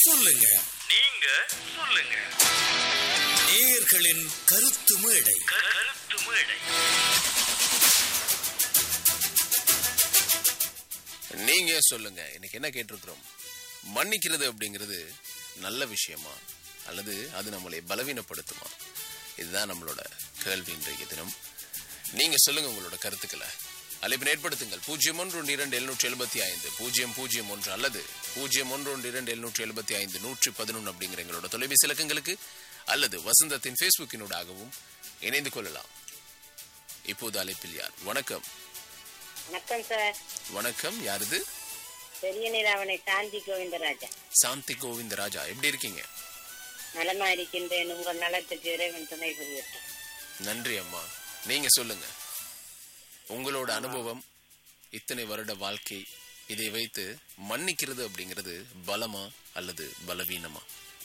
சொல்லுங்க நீங்க சொல்லுங்க நேயர்களின் கருத்து மேடை க- கருத்து மேடை நீங்க சொல்லுங்க இன்னைக்கு என்ன கேட்டிருக்கிறோம் மன்னிக்கிறது அப்படிங்கிறது நல்ல விஷயமா அல்லது அது நம்மளை பலவீனப்படுத்துமா இதுதான் நம்மளோட கேள்வி இன்றைய தினம் நீங்க சொல்லுங்க உங்களோட கருத்துக்களை அழைப்பினை ஏற்படுத்துங்கள் பூஜ்ஜியம் ஒன்று ஒன்று இரண்டு எழுநூற்றி எழுபத்தி ஐந்து பூஜ்ஜியம் பூஜ்ஜியம் ஒன்று அல்லது பூஜ்ஜியம் ஒன்று ஒன்று இரண்டு எழுநூற்றி எழுபத்தி ஐந்து நூற்றி பதினொன்று அப்படிங்கிற எங்களோட தொலைபேசி இலக்கங்களுக்கு அல்லது வசந்தத்தின் ஃபேஸ்புக்கினூடாகவும் இணைந்து கொள்ளலாம் இப்போது அழைப்பில் யார் வணக்கம் வணக்கம் சார் வணக்கம் யாருது பெரிய நிலாவணை சாந்தி கோவிந்தராஜா சாந்தி கோவிந்த ராஜா எப்படி இருக்கீங்க நலமா இருக்கின்றேன் உங்கள் நலத்துக்கு இறைவன் துணை புரியட்டும் நன்றி அம்மா நீங்க சொல்லுங்க உங்களோட அனுபவம் இத்தனை வருட வாழ்க்கை இதை வைத்து மன்னிக்கிறது அப்படிங்கிறது பலமா அல்லது பலவீனமா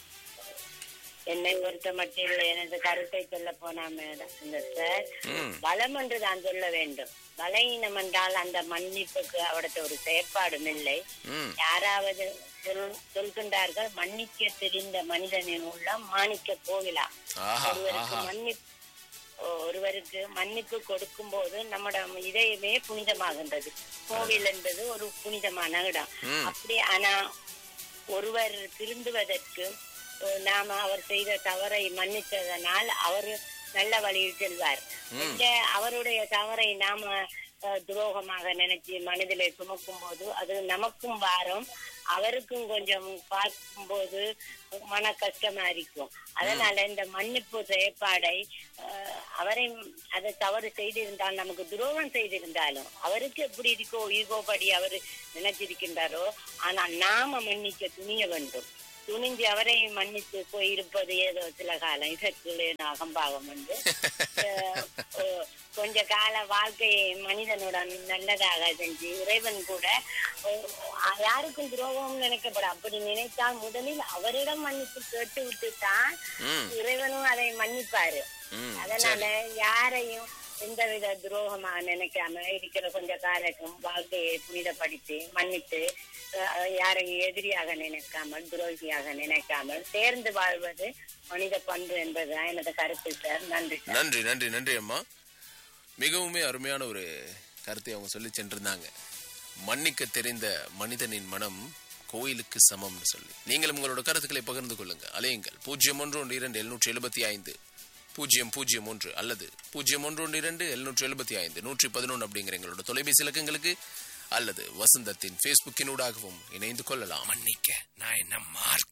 என்னை பொறுத்த மட்டில் எனது கருத்தை சொல்ல போனா மேடம் இந்த சார் ம். பலம் என்று தான் சொல்ல வேண்டும் பலவீனம் என்றால் அந்த மன்னிப்புக்கு அவடத்த ஒரு செயற்பாடும் இல்லை ம் யாராவது சொல்- சொல்கின்றார்கள் மன்னிக்க தெரிந்த மனிதனின் உள்ளம் மாணிக்க கோவிலா ஆஹா ஒருவருக்கு ஆஹா மன்னிப்பு ஒருவருக்கு மன்னிப்பு கொடுக்கும் போது நம்மட இதயமே புனிதமாகின்றது கோவில் என்பது ஒரு புனிதமான இடம் ம். அப்படி ஆனா ஒருவர் திருந்துவதற்கு அஹ், நாம அவர் செய்த தவறை மன்னித்ததனால் அவர் நல்ல வழியில் செல்வார் இந்த அவருடைய தவறை நாம அஹ், துரோகமாக நினைச்சு மனதிலே சுமக்கும் போது அது நமக்கும் வாரம் அவருக்கும் கொஞ்சம் பார்க்கும்போது மன கஷ்டமா இருக்கும் அதனால இந்த மன்னிப்பு செயற்பாடை அஹ், அவரை அதை தவறு செய்திருந்தால் நமக்கு துரோகம் செய்திருந்தாலும் அவருக்கு எப்படி இருக்கோ ஈகோ படி அவர் நினைச்சிருக்கின்றாரோ ஆனால் நாம மன்னிக்க துணிய வேண்டும் துணிஞ்சு அவரை மன்னித்து போயிருப்பது ஏதோ சில காலம் இதற்குள்ளே அகம்பாகம் வந்து அஹ், அஹ், கொஞ்ச கால வாழ்க்கையை மனிதனுடன் நல்லதாக செஞ்சு இறைவன் கூட அஹ், யாருக்கும் துரோகம் நினைக்கப்பட அப்படி நினைத்தால் முதலில் அவரிடம் மன்னிப்பு கேட்டு விட்டு தான் ம் இறைவனும் அதை மன்னிப்பாரு ம் அதனால யாரையும் எந்தவித துரோகமாக நினைக்காம இருக்கிற கொஞ்ச காலக்கும் வாழ்க்கையை புனிதப்படுத்தி மன்னித்து அஹ், யாரையும் எதிரியாக நினைக்காமல் துரோகியாக நினைக்காமல் சேர்ந்து வாழ்வது மனித பண்பு என்பதுதான் எனது கருத்து சார் நன்றி சார் நன்றி நன்றி நன்றி அம்மா மிகவுமே அருமையான ஒரு கருத்தை அவங்க சொல்லி சென்றிருந்தாங்க மன்னிக்க தெரிந்த மனிதனின் மனம் கோயிலுக்கு சமம்னு சொல்லி நீங்களும் உங்களோட கருத்துக்களை பகிர்ந்து கொள்ளுங்க அலையுங்கள் பூஜ்ஜியம் ஒன்று ஒன்று இரண்டு எழுநூற்றி எழுபத்தி ஐந்து பூஜ்ஜியம் பூஜ்ஜியம் ஒன்று அல்லது பூஜ்ஜியம் ஒன்று ஒன்று இரண்டு எழுநூற்றி எழுபத்தி ஐந்து நூற்றி பதினொன்று அப்படிங்கிற எங்களோட தொலைபேசி இலக்கங்களுக்கு அல்லது வசந்தத்தின் ஃபேஸ்புக்கினூடாகவும் இணைந்து கொள்ளலாம் மன்னிக்க நான் என்ன மார்க்